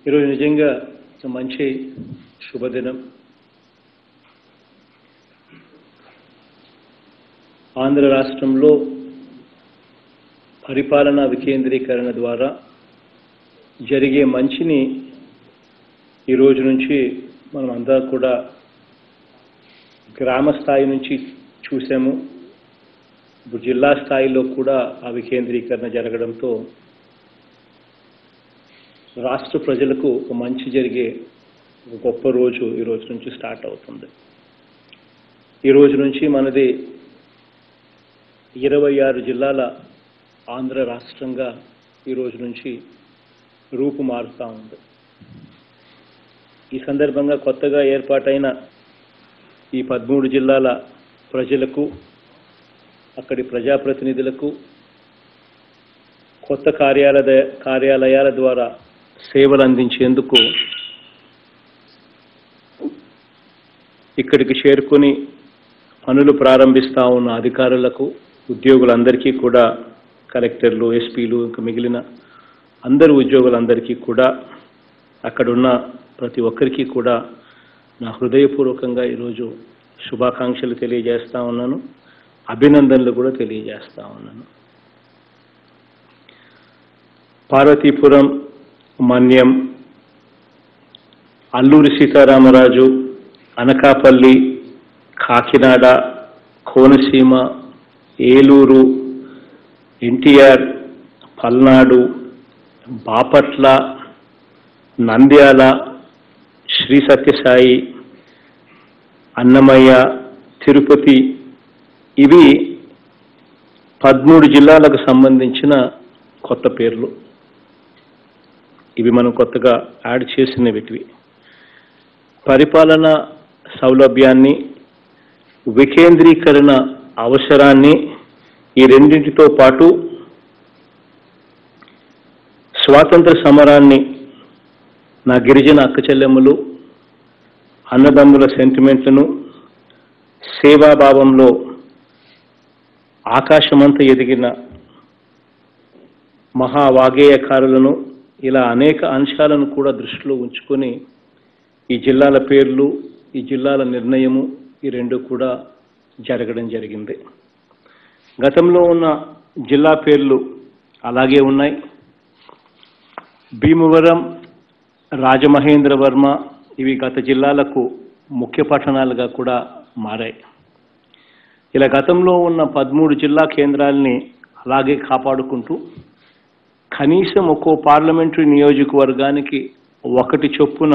ఈరోజు నిజంగా మంచి శుభదినం ఆంధ్ర రాష్ట్రంలో పరిపాలనా వికేంద్రీకరణ ద్వారా జరిగే మంచిని ఈ రోజు నుంచి మనం అంతా కూడా గ్రామ స్థాయి నుంచి చూసాము ఇప్పుడు జిల్లా స్థాయిలో కూడా ఆ వికేంద్రీకరణ జరగడంతో రాష్ట్ర ప్రజలకు ఒక మంచి జరిగే ఒక గొప్ప రోజు ఈ రోజు నుంచి స్టార్ట్ అవుతుంది ఈ రోజు నుంచి మనది ఇరవై ఆరు జిల్లాల ఆంధ్ర రాష్ట్రంగా ఈ రోజు నుంచి రూపు మారుతూ ఉంది ఈ సందర్భంగా కొత్తగా ఏర్పాటైన ఈ పదమూడు జిల్లాల ప్రజలకు అక్కడి ప్రజాప్రతినిధులకు కొత్త కార్యాలయ కార్యాలయాల ద్వారా సేవలు అందించేందుకు ఇక్కడికి చేరుకొని పనులు ప్రారంభిస్తా ఉన్న అధికారులకు ఉద్యోగులందరికీ కూడా కలెక్టర్లు ఎస్పీలు ఇంకా మిగిలిన అందరు ఉద్యోగులందరికీ కూడా అక్కడున్న ప్రతి ఒక్కరికి కూడా నా హృదయపూర్వకంగా ఈరోజు శుభాకాంక్షలు తెలియజేస్తా ఉన్నాను అభినందనలు కూడా తెలియజేస్తా ఉన్నాను పార్వతీపురం మన్యం అల్లూరి సీతారామరాజు అనకాపల్లి కాకినాడ కోనసీమ ఏలూరు ఎన్టీఆర్ పల్నాడు బాపట్ల నంద్యాల శ్రీ సత్యసాయి అన్నమయ్య తిరుపతి ఇవి పదమూడు జిల్లాలకు సంబంధించిన కొత్త పేర్లు ఇవి మనం కొత్తగా యాడ్ చేసిన వీటివి పరిపాలన సౌలభ్యాన్ని వికేంద్రీకరణ అవసరాన్ని ఈ రెండింటితో పాటు స్వాతంత్ర సమరాన్ని నా గిరిజన అక్క చెల్లెమ్మలు అన్నదమ్ముల సెంటిమెంట్లను సేవాభావంలో ఆకాశమంత ఎదిగిన మహావాగేయకారులను ఇలా అనేక అంశాలను కూడా దృష్టిలో ఉంచుకొని ఈ జిల్లాల పేర్లు ఈ జిల్లాల నిర్ణయము ఈ రెండు కూడా జరగడం జరిగింది గతంలో ఉన్న జిల్లా పేర్లు అలాగే ఉన్నాయి భీమవరం రాజమహేంద్రవర్మ ఇవి గత జిల్లాలకు ముఖ్య పట్టణాలుగా కూడా మారాయి ఇలా గతంలో ఉన్న పదమూడు జిల్లా కేంద్రాలని అలాగే కాపాడుకుంటూ కనీసం ఒక్కో పార్లమెంటరీ నియోజకవర్గానికి ఒకటి చొప్పున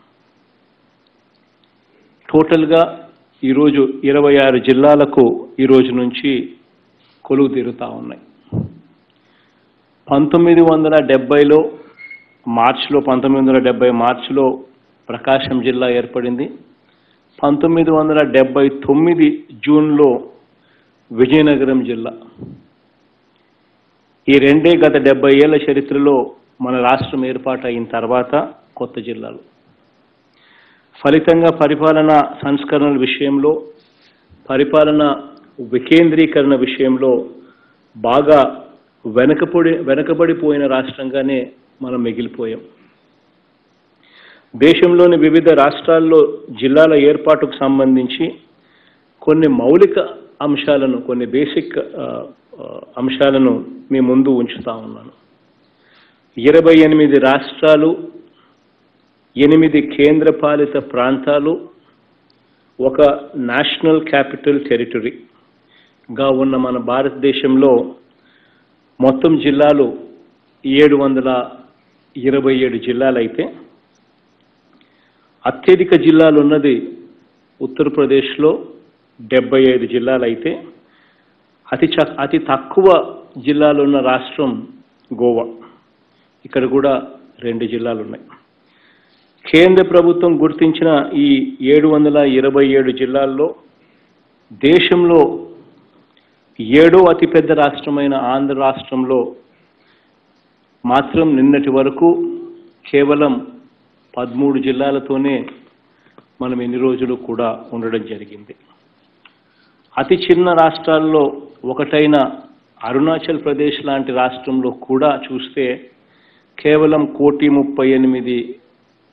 టోటల్గా ఈరోజు ఇరవై ఆరు జిల్లాలకు ఈరోజు నుంచి కొలువు తీరుతా ఉన్నాయి పంతొమ్మిది వందల డెబ్బైలో మార్చిలో పంతొమ్మిది వందల డెబ్బై మార్చిలో ప్రకాశం జిల్లా ఏర్పడింది పంతొమ్మిది వందల డెబ్బై తొమ్మిది జూన్లో విజయనగరం జిల్లా ఈ రెండే గత డెబ్బై ఏళ్ల చరిత్రలో మన రాష్ట్రం ఏర్పాటు అయిన తర్వాత కొత్త జిల్లాలు ఫలితంగా పరిపాలన సంస్కరణల విషయంలో పరిపాలన వికేంద్రీకరణ విషయంలో బాగా వెనకపడి వెనకబడిపోయిన రాష్ట్రంగానే మనం మిగిలిపోయాం దేశంలోని వివిధ రాష్ట్రాల్లో జిల్లాల ఏర్పాటుకు సంబంధించి కొన్ని మౌలిక అంశాలను కొన్ని బేసిక్ ఆ, ఆ, అంశాలను మీ ముందు ఉంచుతా ఉన్నాను ఇరవై ఎనిమిది రాష్ట్రాలు ఎనిమిది కేంద్రపాలిత ప్రాంతాలు ఒక నేషనల్ క్యాపిటల్ టెరిటరీగా ఉన్న మన భారతదేశంలో మొత్తం జిల్లాలు ఏడు వందల ఇరవై ఏడు జిల్లాలైతే అత్యధిక జిల్లాలు ఉన్నది ఉత్తరప్రదేశ్లో డెబ్బై ఐదు జిల్లాలైతే అతి చ అతి తక్కువ జిల్లాలు ఉన్న రాష్ట్రం గోవా ఇక్కడ కూడా రెండు జిల్లాలు ఉన్నాయి కేంద్ర ప్రభుత్వం గుర్తించిన ఈ ఏడు వందల ఇరవై ఏడు జిల్లాల్లో దేశంలో ఏడో అతిపెద్ద రాష్ట్రమైన ఆంధ్ర రాష్ట్రంలో మాత్రం నిన్నటి వరకు కేవలం పదమూడు జిల్లాలతోనే మనం ఎన్ని రోజులు కూడా ఉండడం జరిగింది అతి చిన్న రాష్ట్రాల్లో ఒకటైన అరుణాచల్ ప్రదేశ్ లాంటి రాష్ట్రంలో కూడా చూస్తే కేవలం కోటి ముప్పై ఎనిమిది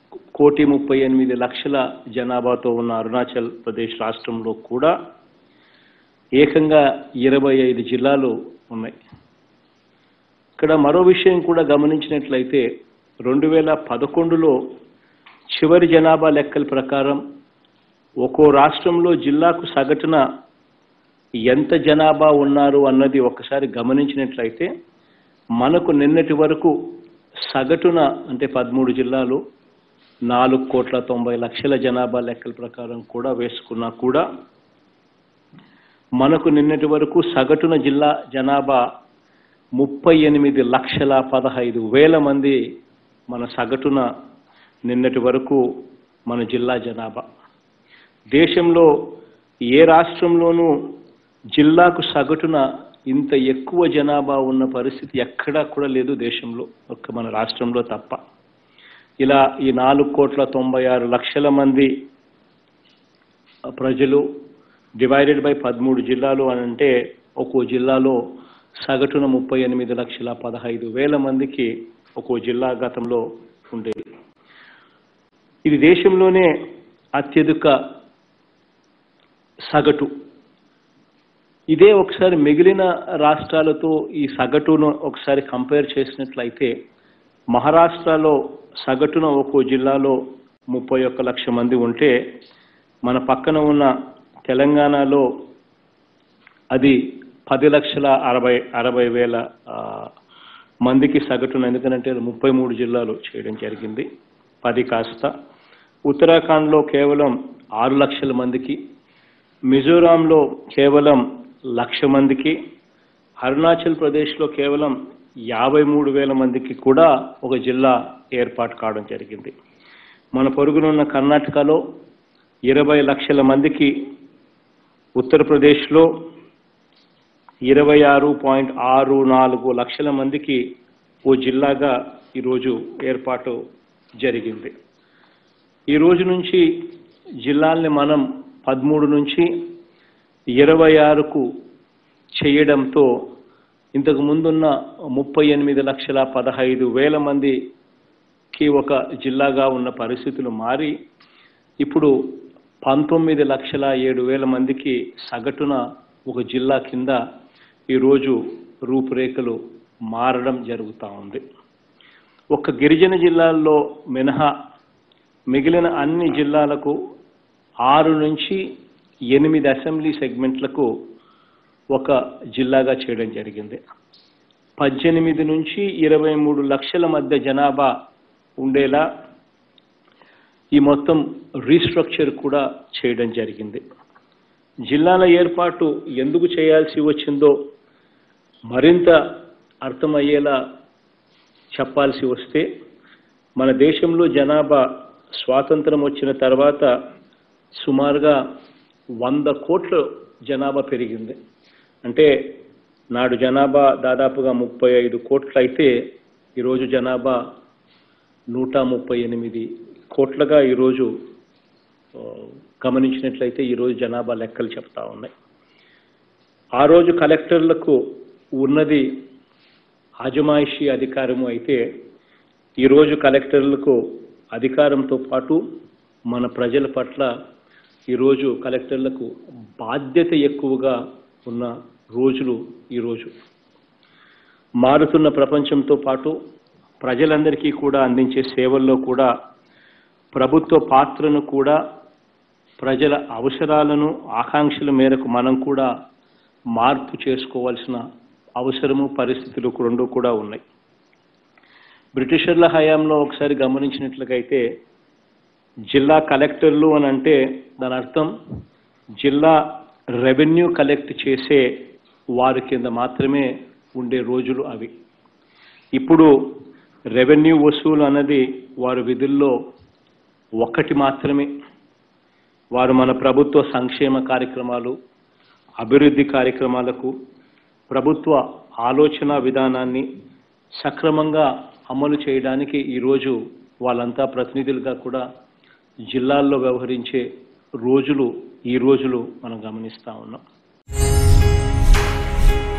కోటి ముప్పై ఎనిమిది లక్షల జనాభాతో ఉన్న అరుణాచల్ ప్రదేశ్ రాష్ట్రంలో కూడా ఏకంగా ఇరవై ఐదు జిల్లాలు ఉన్నాయి ఇక్కడ మరో విషయం కూడా గమనించినట్లయితే రెండు వేల పదకొండులో చివరి జనాభా లెక్కల ప్రకారం ఒక్కో రాష్ట్రంలో జిల్లాకు సగటున ఎంత జనాభా ఉన్నారు అన్నది ఒకసారి గమనించినట్లయితే మనకు నిన్నటి వరకు సగటున అంటే పదమూడు జిల్లాలు నాలుగు కోట్ల తొంభై లక్షల జనాభా లెక్కల ప్రకారం కూడా వేసుకున్నా కూడా మనకు నిన్నటి వరకు సగటున జిల్లా జనాభా ముప్పై ఎనిమిది లక్షల పదహైదు వేల మంది మన సగటున నిన్నటి వరకు మన జిల్లా జనాభా దేశంలో ఏ రాష్ట్రంలోనూ జిల్లాకు సగటున ఇంత ఎక్కువ జనాభా ఉన్న పరిస్థితి ఎక్కడా కూడా లేదు దేశంలో ఒక్క మన రాష్ట్రంలో తప్ప ఇలా ఈ నాలుగు కోట్ల తొంభై ఆరు లక్షల మంది ప్రజలు డివైడెడ్ బై పదమూడు జిల్లాలు అని అంటే ఒక్కో జిల్లాలో సగటున ముప్పై ఎనిమిది లక్షల పదహైదు వేల మందికి ఒక్కో జిల్లా గతంలో ఉండేది ఇది దేశంలోనే అత్యధిక సగటు ఇదే ఒకసారి మిగిలిన రాష్ట్రాలతో ఈ సగటును ఒకసారి కంపేర్ చేసినట్లయితే మహారాష్ట్రలో సగటున ఒక్కో జిల్లాలో ముప్పై ఒక్క లక్ష మంది ఉంటే మన పక్కన ఉన్న తెలంగాణలో అది పది లక్షల అరవై అరవై వేల ఆ, మందికి సగటున ఎందుకంటే ముప్పై మూడు జిల్లాలు చేయడం జరిగింది పది కాస్త ఉత్తరాఖండ్లో కేవలం ఆరు లక్షల మందికి మిజోరాంలో కేవలం లక్ష మందికి అరుణాచల్ ప్రదేశ్లో కేవలం యాభై మూడు వేల మందికి కూడా ఒక జిల్లా ఏర్పాటు కావడం జరిగింది మన పొరుగునున్న కర్ణాటకలో ఇరవై లక్షల మందికి ఉత్తరప్రదేశ్లో ఇరవై ఆరు పాయింట్ ఆరు నాలుగు లక్షల మందికి ఓ జిల్లాగా ఈరోజు ఏర్పాటు జరిగింది ఈ రోజు నుంచి జిల్లాల్ని మనం పదమూడు నుంచి ఇరవై ఆరుకు చేయడంతో ఇంతకు ముందున్న ముప్పై ఎనిమిది లక్షల పదహైదు వేల మందికి ఒక జిల్లాగా ఉన్న పరిస్థితులు మారి ఇప్పుడు పంతొమ్మిది లక్షల ఏడు వేల మందికి సగటున ఒక జిల్లా కింద ఈరోజు రూపురేఖలు మారడం జరుగుతూ ఉంది ఒక గిరిజన జిల్లాల్లో మినహా మిగిలిన అన్ని జిల్లాలకు ఆరు నుంచి ఎనిమిది అసెంబ్లీ సెగ్మెంట్లకు ఒక జిల్లాగా చేయడం జరిగింది పద్దెనిమిది నుంచి ఇరవై మూడు లక్షల మధ్య జనాభా ఉండేలా ఈ మొత్తం రీస్ట్రక్చర్ కూడా చేయడం జరిగింది జిల్లాల ఏర్పాటు ఎందుకు చేయాల్సి వచ్చిందో మరింత అర్థమయ్యేలా చెప్పాల్సి వస్తే మన దేశంలో జనాభా స్వాతంత్రం వచ్చిన తర్వాత సుమారుగా వంద కోట్ల జనాభా పెరిగింది అంటే నాడు జనాభా దాదాపుగా ముప్పై ఐదు కోట్లు అయితే ఈరోజు జనాభా నూట ముప్పై ఎనిమిది కోట్లుగా ఈరోజు ఆ, గమనించినట్లయితే ఈరోజు జనాభా లెక్కలు చెప్తా ఉన్నాయి ఆ రోజు కలెక్టర్లకు ఉన్నది అజమాయిషీ అధికారము అయితే ఈరోజు కలెక్టర్లకు అధికారంతో పాటు మన ప్రజల పట్ల ఈరోజు కలెక్టర్లకు బాధ్యత ఎక్కువగా ఉన్న రోజులు ఈరోజు మారుతున్న ప్రపంచంతో పాటు ప్రజలందరికీ కూడా అందించే సేవల్లో కూడా ప్రభుత్వ పాత్రను కూడా ప్రజల అవసరాలను ఆకాంక్షల మేరకు మనం కూడా మార్పు చేసుకోవాల్సిన అవసరము పరిస్థితులు రెండు కూడా ఉన్నాయి బ్రిటిషర్ల హయాంలో ఒకసారి గమనించినట్లయితే జిల్లా కలెక్టర్లు అని అంటే దాని అర్థం జిల్లా రెవెన్యూ కలెక్ట్ చేసే వారి కింద మాత్రమే ఉండే రోజులు అవి ఇప్పుడు రెవెన్యూ వసూలు అన్నది వారి విధుల్లో ఒక్కటి మాత్రమే వారు మన ప్రభుత్వ సంక్షేమ కార్యక్రమాలు అభివృద్ధి కార్యక్రమాలకు ప్రభుత్వ ఆలోచన విధానాన్ని సక్రమంగా అమలు చేయడానికి ఈరోజు వాళ్ళంతా ప్రతినిధులుగా కూడా జిల్లాల్లో వ్యవహరించే రోజులు ఈ రోజులు మనం గమనిస్తా ఉన్నాం